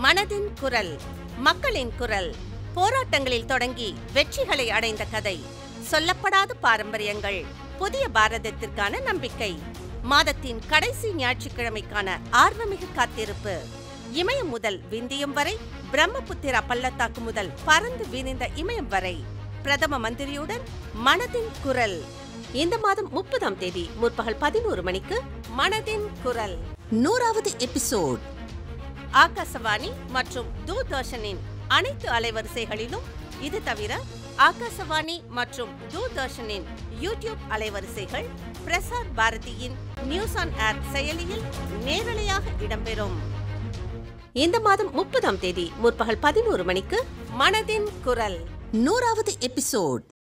மனதின் குரல் மக்களின் குரல் போராட்டங்களில் தொடங்கி வெற்றிகளை அடைந்த கதை சொல்லப்படாத பாரம்பரியங்கள் புதிய பாரதத்திற்கான நம்பிக்கை மாதத்தின் கடைசி ஞாயிற்றுக்கிழமைக்கான ஆர்வமிகு காத்திருப்பு இமயம் முதல் விந்தியம் வரை பிரம்மபுத்திரா பள்ளத்தாக்கு முதல் பறந்து விரிந்த இமயம் வரை பிரதம மந்திரியுடன் மனதின் குரல் இந்த மாதம் முப்பதாம் தேதி முற்பகல் பதினோரு மணிக்கு மனதின் குரல் நூறாவது எபிசோட் ஆகாசவாணி மற்றும் தூர்தர்ஷனின் அனைத்து அலைவரிசைகளிலும் இது தவிர ஆகாசவாணி மற்றும் தூர்தர்ஷனின் யூடியூப் அலைவரிசைகள் பிரசார் பாரதியின் நியூஸ் ஆன் ஏர் செயலியில் நேரலையாக இடம்பெறும் இந்த மாதம் முப்பதாம் தேதி முற்பகல் பதினோரு மணிக்கு மனதின் குரல் நூறாவது எபிசோட்